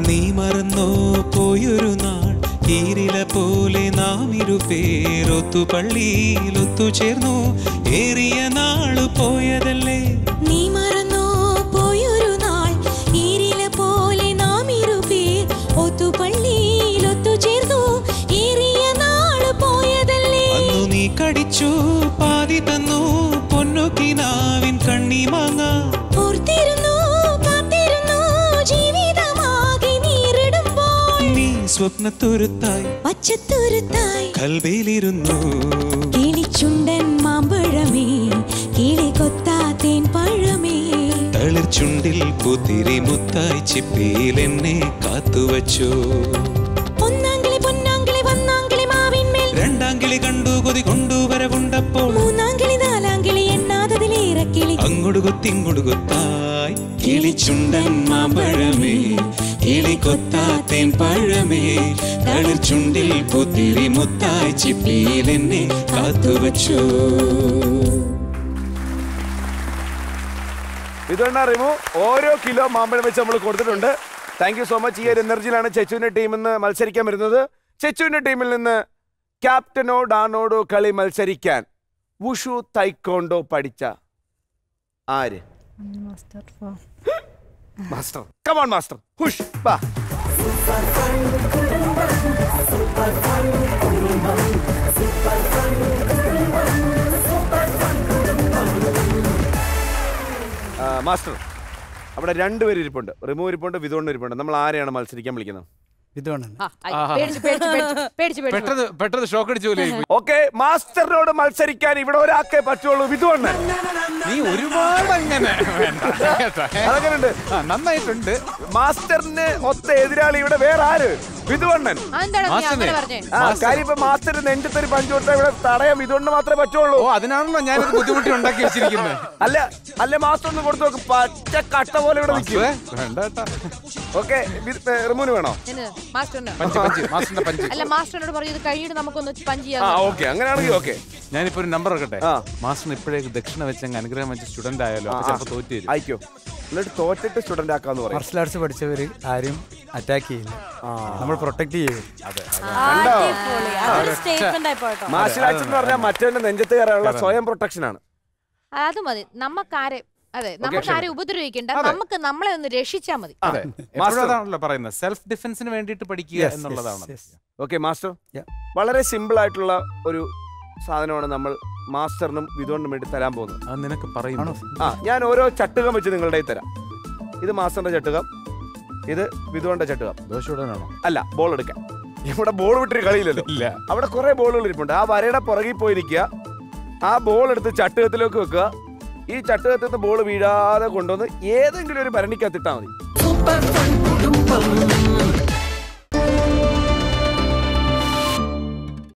നീ മറന്നോ പോയൊരു നാൾ ഈരില പോലെ നാം ഇരുപേരൊത്തു പള്ളിയിൽ ഒത്തുചേർന്നു ഏറിയ നാള് പോയതല്ലേ നീ മറന്നോ പോയൊരു നാൾ ഈരില പോലെ നാം ഇരുപേർ ഒത്തുപള്ളിയിൽ ഒത്തുചേർന്നു ഏറിയ നാള് പോയതല്ലേ അന്നു നീ കടിച്ചു പാതി തന്നു പൊന്നുകിനാവിൻ കണ്ണി മാങ്ങ ഓർത്തിരുന്നു കാത്തിരുന്നു ജീവിതമാകെ നീറിടുമ്പോൾ നീ സ്വപ്നത്തുരുത്തായി പച്ചത്തുരുത്തായി കൽബയിലിരുന്നു കിളിച്ചുണ്ടൻ മാമ്പഴമേ കിളി കൊത്താത്തേൻ പഴമേ തളിർച്ചുണ്ടിൽ പുത്തിരി മുത്തായി ചിപ്പിയിൽ എന്നെ കാത്തുവച്ചു ഒന്നാങ്കിളി പൊന്നാങ്കിളി വന്നാങ്കിളി മാവിന്മേൽ രണ്ടാങ്കിളി കണ്ടു കൊതി കൊണ്ടുവരവുണ്ടപ്പോൾ മൂന്നാങ്കിളി നാലാങ്കിളി എണ്ണാതതിലേറെ കിളി അങ്ങോട്ട് കൊത്തിങ്ങോട്ട് കൊത്തായി കിളിച്ചുണ്ടൻ മാമ്പഴമേ കിളി കൊത്താത്തേൻ പഴമേ തളിർച്ചുണ്ടിൽ പുത്തിരി മുത്തായി ചിപ്പിയിൽ എന്നെ കാത്തുവച്ചു ഇതുകൊണ്ടാ റിമു ഓരോ കിലോ മാമ്പഴം വെച്ച് നമ്മൾ കൊടുത്തിട്ടുണ്ട് താങ്ക് യു സോ മച്ച് ഈ ഒരു എനർജിയിലാണ് ചെച്ചുവിന്റെ ടീമിൽ നിന്ന് മത്സരിക്കാൻ വരുന്നത് ചെച്ചുവിന്റെ ടീമിൽ നിന്ന് ക്യാപ്റ്റനോ ഡാനോടോ കളി മത്സരിക്കാൻ വുഷു തൈക്കോണ്ടോ പഠിച്ച ആര് മാസ്റ്റർ കമോൺ മാസ്റ്റർ ഹുഷ് ബാ ആ, മാസ്റ്റർ അവിടെ രണ്ടുപേര് ഇരിപ്പുണ്ട് റിമൂവ് ഇരിപ്പുണ്ട് വിധോണ്ട് ഇരിപ്പുണ്ട് നമ്മൾ ആരെയാണ് മത്സരിക്കാൻ വിളിക്കുന്നത് ഇതുമാണ് ആ, ഐ, പേടിച്ച്, പേടിച്ച്, പേടിച്ച്, പേടിച്ച്, പേടിച്ച്. പെട്ടെന്ന് പെട്ടെന്ന് ഷോക്ക് അടിച്ചു പോലെ ഓക്കെ മാസ്റ്ററിനോട് മത്സരിക്കാൻ ഇവിടെ ഒരാൾക്കേ പറ്റുള്ളൂ വിധുവണ്ണ നീ ഒരുപാട് അങ്ങനെ വേണ്ട കേട്ടോ. അതങ്ങനുണ്ട് ആ, നന്നായിട്ടുണ്ട് മാസ്റ്ററിന് ഒത്ത എതിരാളി ഇവിടെ വേറെ ആര് വിധുവണ്ണൻ ആ, എന്താണ് നീ മാസ്റ്ററിനെ. അങ്ങനെ പറഞ്ഞേ ആ കാര്യം ഇപ്പൊ മാസ്റ്റർ നെഞ്ചത്ത് ഒരു പഞ്ച് കൊടുത്താൽ ഇവിടെ തടയാൻ വിധുവണ്ണ മാത്രമേ പറ്റുള്ളൂ ഓ അതിനാണല്ലോ ഞാനത് ബുദ്ധിമുട്ടി ഉണ്ടാക്കി വെച്ചിരിക്കുന്നത് അല്ല അല്ല മാസ്റ്റർ ഒന്ന് കൊടുത്തു നോക്ക് പച്ച കട്ട പോലെ ഇവിടെ നിൽക്കും വേണ്ട കേട്ടാ ഓക്കെ റിമൂന് വേണോ എന്ന് മാസ്റ്ററിന് പഞ്ച് പഞ്ച് മാസ്റ്ററിന്റെ പഞ്ച് അല്ല മാസ്റ്ററിനോട് പറയൂ ഇത് കഴിഞ്ഞിട്ട് നമുക്കൊന്ന് പഞ്ച് ആ ചെയ്യാം ഓക്കെ അങ്ങനെയാണെങ്കിൽ ഓക്കെ ഞാനിപ്പോ ഒരു നമ്പർ വെക്കട്ടെ ആ. മാസ്റ്ററിന് ഇപ്പോഴേക്ക് ദക്ഷിണ വെച്ച് അങ്ങ് അനുഗ്രഹം വെച്ച് സ്റ്റുഡന്റ് ആയാലോ അപ്പൊ ചിലപ്പോ തോറ്റു തരും അയക്കോ എന്നിട്ട് തോറ്റിട്ട് സ്റ്റുഡന്റ് ആക്കാന്ന് പറയും മാർഷൽ ആർട്സ് പഠിച്ചവര് ആരും അറ്റാക്ക് ചെയ്യില്ല നമ്മൾ പ്രൊട്ടക്ട് ചെയ്യും അടിപൊളി. അതൊരു സ്റ്റേറ്റ്മെന്റ് ആയി പോട്ടോ മാർഷൽ ആർട്സ് എന്ന് പറഞ്ഞാൽ മറ്റവന്റെ നെഞ്ചത്ത് കയറാനുള്ള സ്വയം പ്രൊട്ടക്ഷൻ ആണ് അത് മതി നമുക്കാരെ അതെ നമുക്ക് ആരെ ഉപദ്രവിക്കണ്ട നമുക്ക് നമ്മളെ ഒന്ന് രക്ഷിച്ചാ മതി അതെ എപ്പോഴും അതാണല്ലോ പറയുന്നത് സെൽഫ് ഡിഫൻസിന് വേണ്ടിയിട്ട് പഠിക്കുക Yes, yes, എന്നുള്ളതാണ് yes. Okay master Yeah. വളരെ സിമ്പിൾ ആയിട്ടുള്ള ഒരു സാധനമാണ് നമ്മൾ മാസ്റ്ററിനും വിധോണ്ടും വേണ്ടി തരാൻ പോകുന്നത് അത് നിനക്ക് പറയുന്നു ആ ഞാൻ ഓരോ ചട്ടുകം വെച്ച് നിങ്ങളുടെ കയ്യിൽ തരാം ഇത് മാസ്റ്ററിന്റെ ചട്ടുകം ഇത് വിധുവന്റെ ചട്ടുകം ദോഷുടനാണോ അല്ല ബോൾ എടുക്കാൻ ഇവിടെ ബോൾ വിട്ടൊരു കളിയില്ലല്ലോ ഇല്ല അവിടെ കുറെ ബോളുകൾ ഇരിപ്പുണ്ട് ആ വരയുടെ പുറകിൽ പോയി നിൽക്കുക ആ ബോൾ എടുത്ത് ചട്ടുകത്തിലേക്ക് വെക്കുക ഈ ചട്ടുകത്തിൽ നിന്ന് ബോൾ വീഴാതെ കൊണ്ടുവന്ന് ഏതെങ്കിലും ഒരു ഭരണിക്കകത്തിട്ടാൽ മതി